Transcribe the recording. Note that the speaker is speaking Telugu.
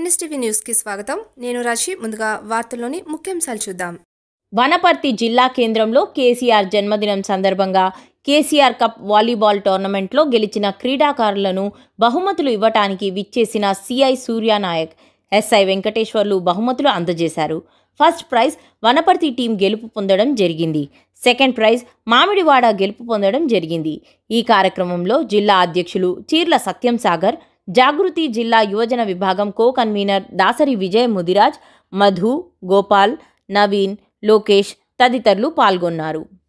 ఎన్ఎస్టీవీ న్యూస్కి స్వాగతం నేను రాశి ముందుగా వార్తల్లోని ముఖ్యాంశాలు చూద్దాం వనపర్తి జిల్లా కేంద్రంలో కేసీఆర్ జన్మదినం సందర్భంగా కేసీఆర్ కప్ వాలీబాల్ టోర్నమెంట్లో గెలిచిన క్రీడాకారులను బహుమతులు ఇవ్వటానికి విచ్చేసిన సిఐ సూర్యానాయక్ ఎస్ఐ వెంకటేశ్వర్లు బహుమతులు అందజేశారు ఫస్ట్ ప్రైజ్ వనపర్తి టీం గెలుపు పొందడం జరిగింది సెకండ్ ప్రైజ్ మామిడివాడ గెలుపు పొందడం జరిగింది ఈ కార్యక్రమంలో జిల్లా అధ్యక్షులు చీర్ల సత్యం సాగర్ జాగృతి జిల్లా యువజన విభాగం కో కన్వీనర్ దాసరి విజయ్ ముదిరాజ్ మధు గోపాల్ నవీన్ లోకేష్ తదితరులు పాల్గొన్నారు